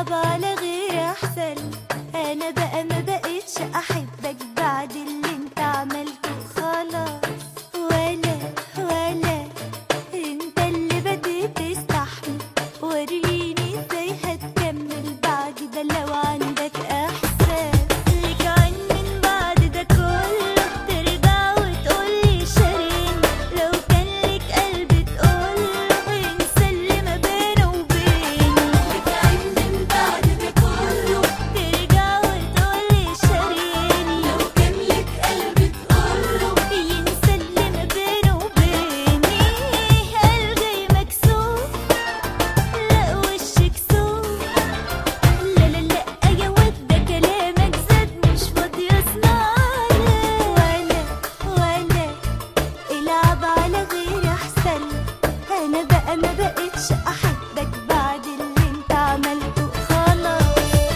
العب على غير احسن انا بقى ما بقتش احبك بعد اللي انت عملته خلاص ولا ولا انت اللي بديت تستحمل وريني ازاي هتكمل بعد ده لو عندك احساس ليك عين من بعد ده كله ترجع وتقولي شاريني لو كان ليك قلب تقوله انسى اللي ما بينه وبيني ليك عين من بعد ده كله ترجع وتقولي شاريني لو كان ليك قلب تقوله ينسى اللي ما بينه وبيني قلبي مكسور لا وشك سور لا لا لا يا ود ده كلامك زاد مش فاضي اسمعك ولا ولا العب على غير احسن انا بقى ما بقتش احبك بعد اللي انت عملته خلاص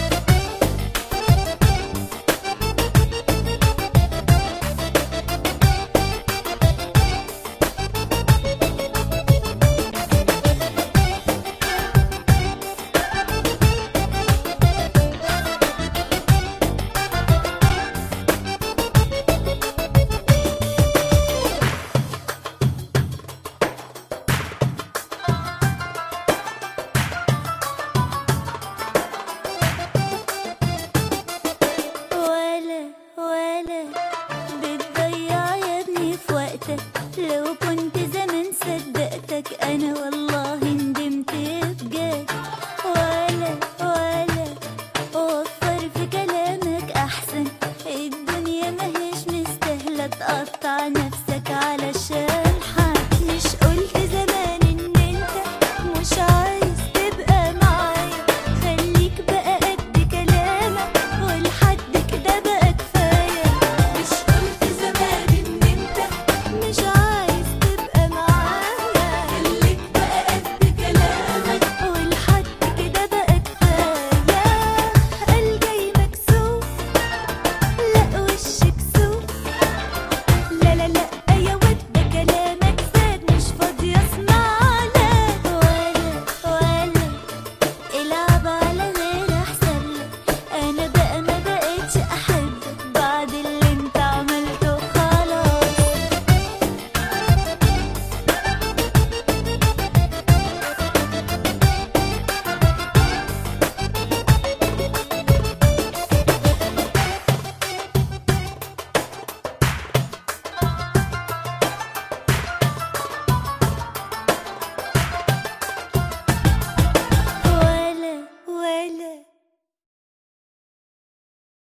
ولا ولا بتضيع يا ابني في وقتك لو كنت زمان صدقتك انا والله ندمت بجد ولا ولا وفر في كلامك احسن الدنيا ماهيش مستاهله تقطع نفسك علشان